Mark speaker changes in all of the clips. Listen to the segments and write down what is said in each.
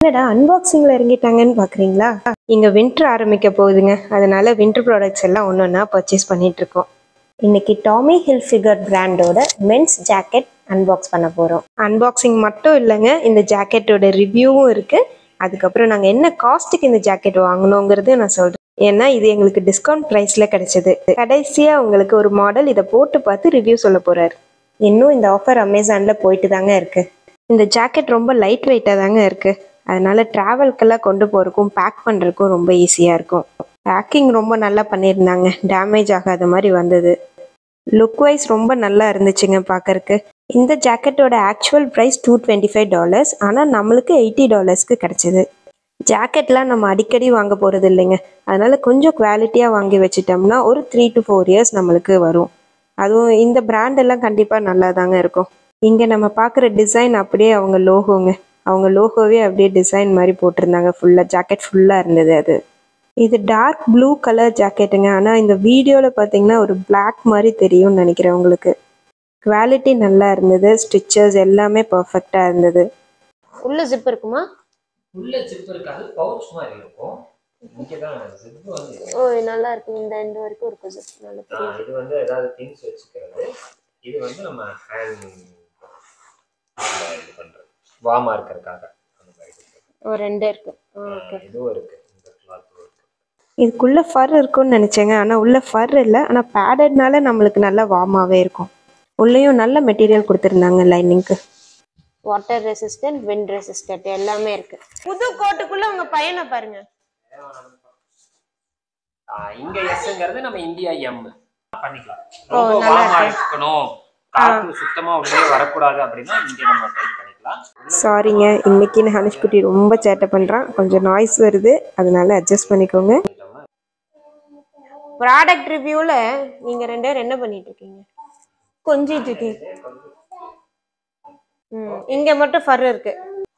Speaker 1: என்னடா அன்பாக்சிங்ல இறங்கிட்டாங்கன்னு பாக்குறீங்களா இங்க வின்டர் ஆரம்பிக்க போகுதுங்க அதனால வின்டர் ப்ராடக்ட்ஸ் எல்லாம் ஒன்று ஒன்றா பர்ச்சேஸ் பண்ணிட்டு இருக்கோம் இன்னைக்கு டாமி ஹில்ஃபிகர் பிராண்டோட மென்ஸ் ஜாக்கெட் அன்பாக்ஸ் பண்ண போறோம் அன்பாக்சிங் மட்டும் இல்லைங்க இந்த ஜாக்கெட்டோட ரிவ்யூவும் இருக்கு அதுக்கப்புறம் நாங்கள் என்ன காஸ்ட்டுக்கு இந்த ஜாக்கெட் வாங்கினோங்கிறது நான் சொல்றேன் ஏன்னா இது எங்களுக்கு டிஸ்கவுண்ட் ப்ரைஸில் கிடைச்சது கடைசியாக உங்களுக்கு ஒரு மாடல் இதை போட்டு பார்த்து ரிவ்யூ சொல்ல போறாரு இன்னும் இந்த ஆஃபர் அமேசானில் போயிட்டு தாங்க இருக்கு இந்த ஜாக்கெட் ரொம்ப லைட் வெயிட்டாக தாங்க இருக்கு அதனால ட்ராவல்க்கெல்லாம் கொண்டு போகிறக்கும் பேக் பண்ணுறதுக்கும் ரொம்ப ஈஸியாக இருக்கும் பேக்கிங் ரொம்ப நல்லா பண்ணியிருந்தாங்க டேமேஜ் ஆகாத மாதிரி வந்தது லுக் வைஸ் ரொம்ப நல்லா இருந்துச்சுங்க பார்க்கறக்கு இந்த ஜாக்கெட்டோட actual price two twenty five dollars ஆனால் நம்மளுக்கு எயிட்டி டாலர்ஸ்க்கு கிடச்சிது ஜாக்கெட்லாம் நம்ம அடிக்கடி வாங்க போகிறது இல்லைங்க அதனால கொஞ்சம் குவாலிட்டியாக வாங்கி வச்சிட்டோம்னா ஒரு த்ரீ டு ஃபோர் இயர்ஸ் நம்மளுக்கு வரும் அதுவும் இந்த பிராண்ட் எல்லாம் கண்டிப்பாக நல்லா தாங்க இருக்கும் இங்கே நம்ம பார்க்குற டிசைன் அப்படியே அவங்க லோகோங்க அவங்க லோகோவே அப்படியே டிசைன் மாதிரி போட்டிருந்தாங்க ஃபுல்லாக ஜாக்கெட் ஃபுல்லாக இருந்தது அது இது டார்க் ப்ளூ கலர் ஜாக்கெட்டுங்க ஆனால் இந்த வீடியோவில் பார்த்தீங்கன்னா ஒரு Black மாதிரி தெரியும்னு நினைக்கிறேன் உங்களுக்கு குவாலிட்டி நல்லா இருந்தது ஸ்டிச்சஸ் எல்லாமே பர்ஃபெக்டாக இருந்தது உள்ள ஜிப் இருக்குமா
Speaker 2: உள்ள ஜிப் இருக்காது பவுச் மாதிரி இருக்கும் இங்கே தான் ஜிப் வந்து இது.
Speaker 1: ஓ நல்லா இருக்கு இந்த எண்ட் வரைக்கும் இருக்கும் ஜிப் நல்ல
Speaker 2: ஆ, இது வந்து ஏதாவது திங்ஸ் வச்சுக்கிறது இது வந்து நம்ம ஹேண்ட் இது பண்றது வார்மா இருக்கிறதுக்காக அந்த மாதிரி இருக்கு.
Speaker 1: ஓ ரெண்டே இருக்கு ஓகே
Speaker 2: இதுவும் இருக்கு இந்த கிளாத்தும் இருக்கு
Speaker 1: இதுக்குள்ள ஃபர் இருக்கும்னு நினைச்சேங்க ஆனால் உள்ள ஃபர் இல்லை ஆனால் பேடட்னால நம்மளுக்கு நல்லா வார்மாவே இருக்கும் உள்ளேயும் நல்ல மெட்டீரியல் கொடுத்துருந்தாங்க லைனிங்க்கு வாட்டர் ரெசிஸ்டன்ட் விண்ட் ரெசிஸ்டன்ட் எல்லாமே இருக்கு புது கோட்டுக்குள்ள உங்க பையனை பாருங்க
Speaker 2: ஆ, இங்க எஸ்ங்கிறது நம்ம இந்தியா எம் பண்ணிக்கலாம்
Speaker 1: ஓ,
Speaker 2: ரொம்ப
Speaker 1: நல்லா
Speaker 2: வார்மா
Speaker 1: இருக்கு.
Speaker 2: இருக்கணும் காற்று சுத்தமா உள்ளே வரக்கூடாது அப்படின்னா இங்க நம்ம டைப் பண்ணிக்கலாம்
Speaker 1: சாரிங்க இன்னைக்கு நான் ஹனுஷ்குட்டி ரொம்ப சேட்டை பண்றான் கொஞ்சம் நாய்ஸ் வருது அதனால அட்ஜஸ்ட் பண்ணிக்கோங்க ப்ராடக்ட் ரிவ்யூல நீங்க ரெண்டு பேரும் என்ன பண்ணிட்டு இருக்கீங்க கொஞ்சிட்டு இருக்கீங்க ம் இங்க மட்டும் ஃபர் இருக்கு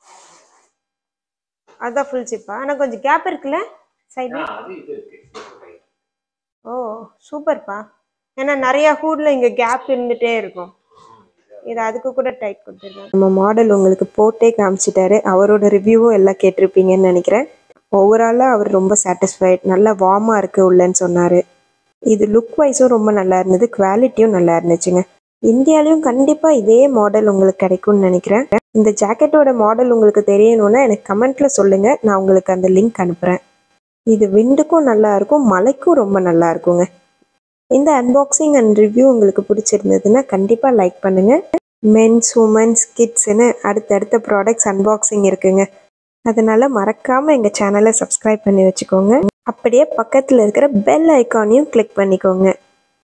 Speaker 1: அதான் ஃபுல் சிப்பா ஆனா கொஞ்சம் கேப் இருக்குல்ல சைடுல
Speaker 2: ஆ, அது இது இருக்கு
Speaker 1: ஓ சூப்பர்ப்பா ஏன்னா நிறைய ஹூட்ல இங்க கேப் இருந்துட்டே இருக்கும் இது அதுக்கு கூட டைட் கொடுத்துருக்காங்க நம்ம மாடல் உங்களுக்கு போட்டே காமிச்சிட்டாரு அவரோட ரிவ்யூவும் எல்லாம் கேட்டிருப்பீங்கன்னு நினைக்கிறேன் ஓவராலாக அவர் ரொம்ப சாட்டிஸ்ஃபைட் நல்லா வார்மாக இருக்கு உள்ளன்னு சொன்னார் இது லுக் வைஸும் ரொம்ப நல்லா இருந்தது குவாலிட்டியும் நல்லா இருந்துச்சுங்க இந்தியாலையும் கண்டிப்பாக இதே மாடல் உங்களுக்கு கிடைக்கும்னு நினைக்கிறேன் இந்த ஜாக்கெட்டோட மாடல் உங்களுக்கு தெரியணும்னா எனக்கு கமெண்ட்ல சொல்லுங்க நான் உங்களுக்கு அந்த லிங்க் அனுப்புகிறேன் இது விண்டுக்கும் நல்லா இருக்கும் மழைக்கும் ரொம்ப நல்லா இருக்குங்க இந்த அன்பாக்சிங் அண்ட் ரிவ்யூ உங்களுக்கு பிடிச்சிருந்ததுன்னா கண்டிப்பாக லைக் பண்ணுங்க மென்ஸ் உமன்ஸ் கிட்ஸ்னு அடுத்தடுத்த ப்ராடக்ட்ஸ் அன்பாக்சிங் இருக்குங்க அதனால மறக்காம எங்க சேனலை சப்ஸ்கிரைப் பண்ணி வச்சுக்கோங்க அப்படியே பக்கத்தில் இருக்கிற பெல் ஐக்கானையும் கிளிக் பண்ணிக்கோங்க